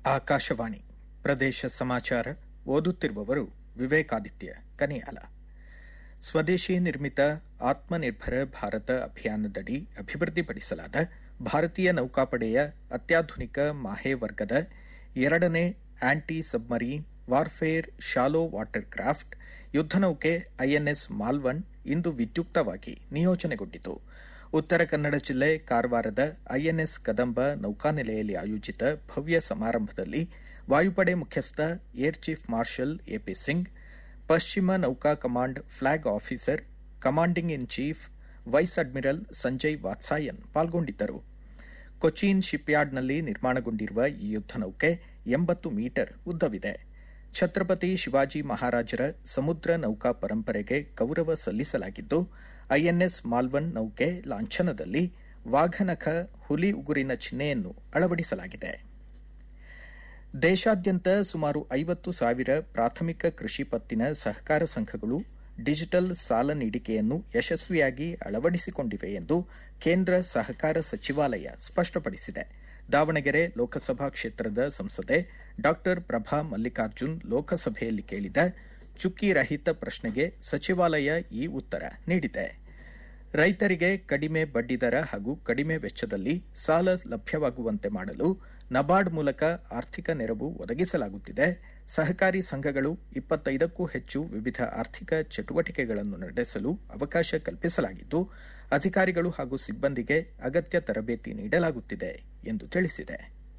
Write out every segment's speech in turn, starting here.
ಆಕಾಶವಾಣಿ ಪ್ರದೇಶ ಸಮಾಚಾರ ಓದುತ್ತಿರುವವರು ವಿವೇಕಾದಿತ್ಯ ಕನಿಯಾಲ ಸ್ವದೇಶಿ ನಿರ್ಮಿತ ಆತ್ಮನಿರ್ಭರ ಭಾರತ ಅಭಿಯಾನದಡಿ ಅಭಿವೃದ್ಧಿಪಡಿಸಲಾದ ಭಾರತೀಯ ನೌಕಾಪಡೆಯ ಅತ್ಯಾಧುನಿಕ ಮಾಹೆ ವರ್ಗದ ಎರಡನೇ anti submarine warfare shallow water craft ಯುದ್ದನೌಕೆ ಐಎನ್ಎಸ್ ಮಾಲ್ವನ್ ಇಂದು ವಿದ್ಯುಕ್ತವಾಗಿ ನಿಯೋಜನೆಗೊಂಡಿತು ಉತ್ತರ ಕನ್ನಡ ಜಿಲ್ಲೆ ಕಾರವಾರದ ಐಎನ್ಎಸ್ ಕದಂಬ ನೌಕಾನೆಲೆಯಲ್ಲಿ ಆಯೋಜಿತ ಭವ್ಯ ಸಮಾರಂಭದಲ್ಲಿ ವಾಯುಪಡೆ ಮುಖ್ಯಸ್ಥ air chief marshal A P Singh ಪಶ್ಚಿಮ ನೌಕಾ command flag officer commanding in chief vice admiral Sanjay Vatsayan ಪಾಲ್ಗೊಂಡಿದ್ದರು ಕೊಚ್ಚಿನ್ ಶಿಪ್ಯಾರ್ಡ್ನಲ್ಲಿ ನಿರ್ಮಾಣಗೊಂಡಿರುವ ಈ ಯುದ್ದನೌಕೆ ಎಂಬತ್ತು ಮೀಟರ್ ಉದ್ದವಿದೆ ಛತ್ರಪತಿ ಶಿವಾಜಿ ಮಹಾರಾಜರ ಸಮುದ್ರ ನೌಕಾ ಪರಂಪರೆಗೆ ಗೌರವ ಸಲ್ಲಿಸಲಾಗಿದ್ದು ಐಎನ್ಎಸ್ ಮಾಲ್ವನ್ ನೌಕೆ ಲಾಂಛನದಲ್ಲಿ ವಾಘನಖ ಹುಲಿ ಉಗುರಿನ ಚಿಹ್ನೆಯನ್ನು ಅಳವಡಿಸಲಾಗಿದೆ ದೇಶಾದ್ಯಂತ ಸುಮಾರು ಐವತ್ತು ಸಾವಿರ ಪ್ರಾಥಮಿಕ ಕೃಷಿ ಪತ್ತಿನ ಸಹಕಾರ ಸಂಘಗಳು ಡಿಜಿಟಲ್ ಸಾಲ ನೀಡಿಕೆಯನ್ನು ಯಶಸ್ವಿಯಾಗಿ ಅಳವಡಿಸಿಕೊಂಡಿವೆ ಎಂದು ಕೇಂದ್ರ ಸಹಕಾರ ಸಚಿವಾಲಯ ಸ್ಪಷ್ಟಪಡಿಸಿದೆ ದಾವಣಗೆರೆ ಲೋಕಸಭಾ ಕ್ಷೇತ್ರದ ಸಂಸದೆ ಡಾ ಪ್ರಭಾ ಮಲ್ಲಿಕಾರ್ಜುನ್ ಲೋಕಸಭೆಯಲ್ಲಿ ಕೇಳಿದ ಚುಕ್ಕಿ ರಹಿತ ಪ್ರಶ್ನೆಗೆ ಸಚಿವಾಲಯ ಈ ಉತ್ತರ ನೀಡಿದೆ ರೈತರಿಗೆ ಕಡಿಮೆ ಬಡ್ಡಿದರ ಹಾಗೂ ಕಡಿಮೆ ವೆಚ್ಚದಲ್ಲಿ ಸಾಲ ಲಭ್ಯವಾಗುವಂತೆ ಮಾಡಲು ನಬಾರ್ಡ್ ಮೂಲಕ ಆರ್ಥಿಕ ನೆರವು ಒದಗಿಸಲಾಗುತ್ತಿದೆ ಸಹಕಾರಿ ಸಂಘಗಳು ಇಪ್ಪತ್ತೈದಕ್ಕೂ ಹೆಚ್ಚು ವಿವಿಧ ಆರ್ಥಿಕ ಚಟುವಟಿಕೆಗಳನ್ನು ನಡೆಸಲು ಅವಕಾಶ ಕಲ್ಪಿಸಲಾಗಿದ್ದು ಅಧಿಕಾರಿಗಳು ಹಾಗೂ ಸಿಬ್ಬಂದಿಗೆ ಅಗತ್ಯ ತರಬೇತಿ ನೀಡಲಾಗುತ್ತಿದೆ ಎಂದು ತಿಳಿಸಿದೆ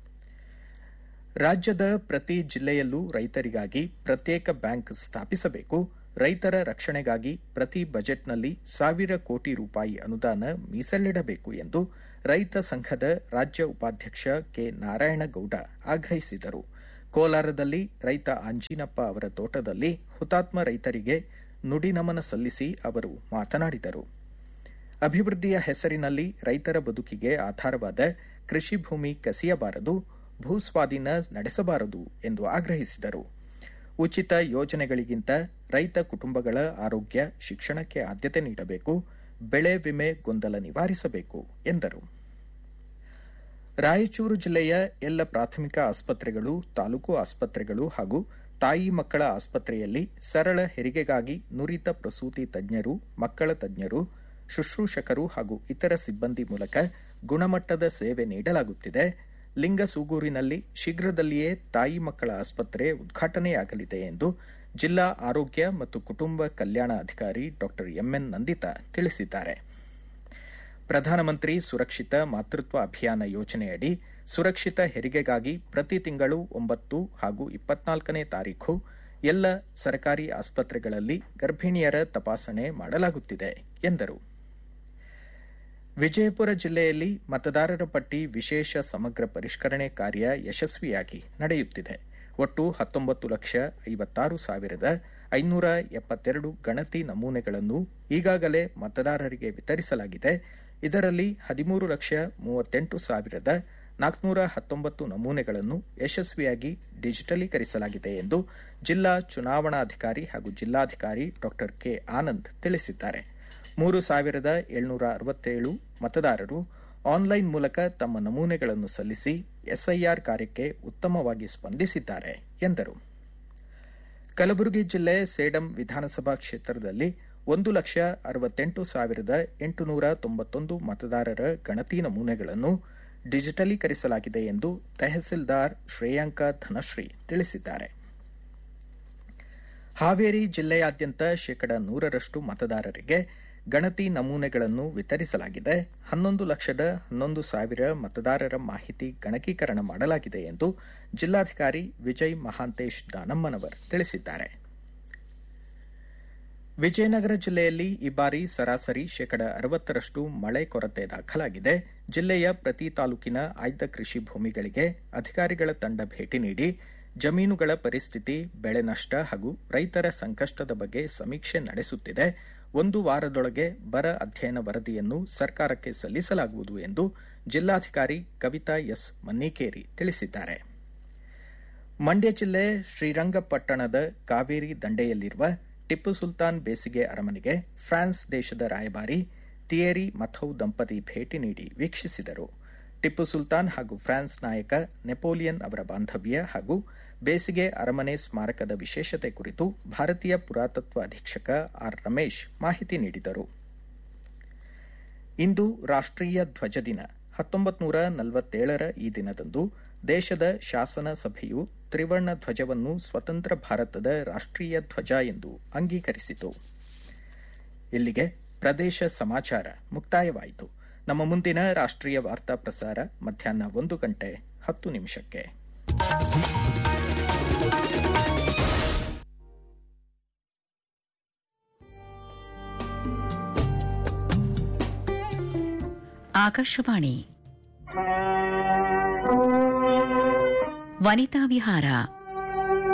ರಾಜ್ಯದ ಪ್ರತಿ ಜಿಲ್ಲೆಯಲ್ಲೂ ರೈತರಿಗಾಗಿ ಪ್ರತ್ಯೇಕ ಬ್ಯಾಂಕ್ ಸ್ಥಾಪಿಸಬೇಕು ರೈತರ ರಕ್ಷಣೆಗಾಗಿ ಪ್ರತಿ ಬಜೆಟ್ನಲ್ಲಿ ಸಾವಿರ ಕೋಟಿ ರೂಪಾಯಿ ಅನುದಾನ ಮೀಸಲಿಡಬೇಕು ಎಂದು ರೈತ ಸಂಘದ ರಾಜ್ಯ ಉಪಾಧ್ಯಕ್ಷ ಕೆ ನಾರಾಯಣಗೌಡ ಆಗ್ರಹಿಸಿದರು ಕೋಲಾರದಲ್ಲಿ ರೈತ ಆಂಜಿನಪ್ಪ ಅವರ ತೋಟದಲ್ಲಿ ಹುತಾತ್ಮ ರೈತರಿಗೆ ನುಡಿನಮನ ಸಲ್ಲಿಸಿ ಅವರು ಮಾತನಾಡಿದರು ಅಭಿವೃದ್ಧಿಯ ಹೆಸರಿನಲ್ಲಿ ರೈತರ ಬದುಕಿಗೆ ಆಧಾರವಾದ ಕೃಷಿ ಭೂಮಿ ಕಸಿಯಬಾರದು ಭೂಸ್ವಾಧೀನ ನಡೆಸಬಾರದು ಎಂದು ಆಗ್ರಹಿಸಿದರು ಉಚಿತ ಯೋಜನೆಗಳಿಗಿಂತ ರೈತ ಕುಟುಂಬಗಳ ಆರೋಗ್ಯ ಶಿಕ್ಷಣಕ್ಕೆ ಆದ್ಯತೆ ನೀಡಬೇಕು ಬೆಳೆ ವಿಮೆ ಗೊಂದಲ ನಿವಾರಿಸಬೇಕು ಎಂದರು ರಾಯಚೂರು ಜಿಲ್ಲೆಯ ಎಲ್ಲ ಪ್ರಾಥಮಿಕ ಆಸ್ಪತ್ರೆಗಳು ತಾಲೂಕು ಆಸ್ಪತ್ರೆಗಳು ಹಾಗೂ ತಾಯಿ ಮಕ್ಕಳ ಆಸ್ಪತ್ರೆಯಲ್ಲಿ ಸರಳ ಹೆರಿಗೆಗಾಗಿ ನುರಿತ ಪ್ರಸೂತಿ ತಜ್ಞರು ಮಕ್ಕಳ ತಜ್ಞರು ಶುಶ್ರೂಷಕರು ಹಾಗೂ ಇತರ ಸಿಬ್ಬಂದಿ ಮೂಲಕ ಗುಣಮಟ್ಟದ ಸೇವೆ ನೀಡಲಾಗುತ್ತಿದೆ ಲಿಂಗಸೂಗೂರಿನಲ್ಲಿ ಶೀಘ್ರದಲ್ಲಿಯೇ ತಾಯಿ ಮಕ್ಕಳ ಆಸ್ಪತ್ರೆ ಉದ್ಘಾಟನೆಯಾಗಲಿದೆ ಎಂದು ಜಿಲ್ಲಾ ಆರೋಗ್ಯ ಮತ್ತು ಕುಟುಂಬ ಕಲ್ಯಾಣ ಅಧಿಕಾರಿ ಡಾ ಎಂಎನ್ ನಂದಿತಾ ತಿಳಿಸಿದ್ದಾರೆ ಪ್ರಧಾನಮಂತ್ರಿ ಸುರಕ್ಷಿತ ಮಾತೃತ್ವ ಅಭಿಯಾನ ಯೋಜನೆಯಡಿ ಸುರಕ್ಷಿತ ಹೆರಿಗೆಗಾಗಿ ಪ್ರತಿ ತಿಂಗಳು ಒಂಬತ್ತು ಹಾಗೂ ಇಪ್ಪತ್ನಾಲ್ಕನೇ ತಾರೀಖು ಎಲ್ಲ ಸರ್ಕಾರಿ ಆಸ್ಪತ್ರೆಗಳಲ್ಲಿ ಗರ್ಭಿಣಿಯರ ತಪಾಸಣೆ ಮಾಡಲಾಗುತ್ತಿದೆ ಎಂದರು ವಿಜಯಪುರ ಜಿಲ್ಲೆಯಲ್ಲಿ ಮತದಾರರ ಪಟ್ಟಿ ವಿಶೇಷ ಸಮಗ್ರ ಪರಿಷ್ಕರಣೆ ಕಾರ್ಯ ಯಶಸ್ವಿಯಾಗಿ ನಡೆಯುತ್ತಿದೆ ಒಟ್ಟು ಹತ್ತೊಂಬತ್ತು ಲಕ್ಷ ಐವತ್ತಾರು ಸಾವಿರದ ಐನೂರ ಎಪ್ಪತ್ತೆರಡು ಗಣತಿ ನಮೂನೆಗಳನ್ನು ಈಗಾಗಲೇ ಮತದಾರರಿಗೆ ವಿತರಿಸಲಾಗಿದೆ ಇದರಲ್ಲಿ ಹದಿಮೂರು ಲಕ್ಷ ಮೂವತ್ತೆಂಟು ಸಾವಿರದ ನಾಲ್ಕುನೂರ ಹತ್ತೊಂಬತ್ತು ನಮೂನೆಗಳನ್ನು ಯಶಸ್ವಿಯಾಗಿ ಡಿಜಿಟಲೀಕರಿಸಲಾಗಿದೆ ಎಂದು ಜಿಲ್ಲಾ ಚುನಾವಣಾಧಿಕಾರಿ ಹಾಗೂ ಜಿಲ್ಲಾಧಿಕಾರಿ ಡಾ ಕೆ ಆನಂದ್ ತಿಳಿಸಿದ್ದಾರೆ ಮೂರು ಸಾವಿರದ ಏಳ್ನೂರ ಅರವತ್ತೇಳು ಮತದಾರರು ಆನ್ಲೈನ್ ಮೂಲಕ ತಮ್ಮ ನಮೂನೆಗಳನ್ನು ಸಲ್ಲಿಸಿ ಎಸ್ಐಆರ್ ಕಾರ್ಯಕ್ಕೆ ಉತ್ತಮವಾಗಿ ಸ್ಪಂದಿಸಿದ್ದಾರೆ ಎಂದರು ಕಲಬುರಗಿ ಜಿಲ್ಲೆ ಸೇಡಂ ವಿಧಾನಸಭಾ ಕ್ಷೇತ್ರದಲ್ಲಿ ಒಂದು ಲಕ್ಷ ಅರವತ್ತೆಂಟು ಸಾವಿರದ ಎಂಟುನೂರ ತೊಂಬತ್ತೊಂದು ಮತದಾರರ ಗಣತಿ ನಮೂನೆಗಳನ್ನು ಡಿಜಿಟಲೀಕರಿಸಲಾಗಿದೆ ಎಂದು ತಹಸೀಲ್ದಾರ್ ಶ್ರೇಯಾಂಕ ಧನಶ್ರೀ ತಿಳಿಸಿದ್ದಾರೆ ಹಾವೇರಿ ಜಿಲ್ಲೆಯಾದ್ಯಂತ ಶೇಕಡ ನೂರರಷ್ಟು ಮತದಾರರಿಗೆ ಗಣತಿ ನಮೂನೆಗಳನ್ನು ವಿತರಿಸಲಾಗಿದೆ ಹನ್ನೊಂದು ಲಕ್ಷದ ಹನ್ನೊಂದು ಸಾವಿರ ಮತದಾರರ ಮಾಹಿತಿ ಗಣಕೀಕರಣ ಮಾಡಲಾಗಿದೆ ಎಂದು ಜಿಲ್ಲಾಧಿಕಾರಿ ವಿಜಯ್ ಮಹಾಂತೇಶ್ ದಾನಮ್ಮನವರ್ ತಿಳಿಸಿದ್ದಾರೆ ವಿಜಯನಗರ ಜಿಲ್ಲೆಯಲ್ಲಿ ಈ ಬಾರಿ ಸರಾಸರಿ ಶೇಕಡ ಅರವತ್ತರಷ್ಟು ಮಳೆ ಕೊರತೆ ದಾಖಲಾಗಿದೆ ಜಿಲ್ಲೆಯ ಪ್ರತಿ ತಾಲೂಕಿನ ಆಯ್ದ ಕೃಷಿ ಭೂಮಿಗಳಿಗೆ ಅಧಿಕಾರಿಗಳ ತಂಡ ಭೇಟಿ ನೀಡಿ ಜಮೀನುಗಳ ಪರಿಸ್ಥಿತಿ ಬೆಳೆ ನಷ್ಟ ಹಾಗೂ ರೈತರ ಸಂಕಷ್ಟದ ಬಗ್ಗೆ ಸಮೀಕ್ಷೆ ನಡೆಸುತ್ತಿದೆ ಒಂದು ವಾರದೊಳಗೆ ಬರ ಅಧ್ಯಯನ ವರದಿಯನ್ನು ಸರ್ಕಾರಕ್ಕೆ ಸಲ್ಲಿಸಲಾಗುವುದು ಎಂದು ಜಿಲ್ಲಾಧಿಕಾರಿ ಕವಿತಾ ಎಸ್ ಮನ್ನಿಕೇರಿ ತಿಳಿಸಿದ್ದಾರೆ ಮಂಡ್ಯ ಜಿಲ್ಲೆ ಶ್ರೀರಂಗಪಟ್ಟಣದ ಕಾವೇರಿ ದಂಡೆಯಲ್ಲಿರುವ ಟಿಪ್ಪು ಸುಲ್ತಾನ್ ಬೇಸಿಗೆ ಅರಮನೆಗೆ ಫ್ರಾನ್ಸ್ ದೇಶದ ರಾಯಭಾರಿ ತಿಯೇರಿ ಮಥೌ ದಂಪತಿ ಭೇಟಿ ನೀಡಿ ವೀಕ್ಷಿಸಿದರು ಟಿಪ್ಪು ಸುಲ್ತಾನ್ ಹಾಗೂ ಫ್ರಾನ್ಸ್ ನಾಯಕ ನೆಪೋಲಿಯನ್ ಅವರ ಬಾಂಧವ್ಯ ಹಾಗೂ ಬೇಸಿಗೆ ಅರಮನೆ ಸ್ಮಾರಕದ ವಿಶೇಷತೆ ಕುರಿತು ಭಾರತೀಯ ಪುರಾತತ್ವ ಅಧೀಕ್ಷಕ ಆರ್ ರಮೇಶ್ ಮಾಹಿತಿ ನೀಡಿದರು ಇಂದು ರಾಷ್ಟ್ರೀಯ ಧ್ವಜ ದಿನ ಹತ್ತೊಂಬತ್ತು ನೂರ ನಲವತ್ತೇಳರ ಈ ದಿನದಂದು ದೇಶದ ಶಾಸನ ಸಭೆಯು ತ್ರಿವರ್ಣ ಧ್ವಜವನ್ನು ಸ್ವತಂತ್ರ ಭಾರತದ ರಾಷ್ಟ್ರೀಯ ಧ್ವಜ ಎಂದು ಅಂಗೀಕರಿಸಿತು ಇಲ್ಲಿಗೆ ಪ್ರದೇಶ ಸಮಾಚಾರ ಮುಕ್ತಾಯವಾಯಿತು ನಮ್ಮ ಮುಂದಿನ ರಾಷ್ಟ್ರೀಯ ವಾರ್ತಾ ಪ್ರಸಾರ ಮಧ್ಯಾಹ್ನ ಒಂದು ಗಂಟೆ ಹತ್ತು ನಿಮಿಷಕ್ಕೆ ಆಕಾಶವಾಣಿ ವನಿತಾ ವಿಹಾರ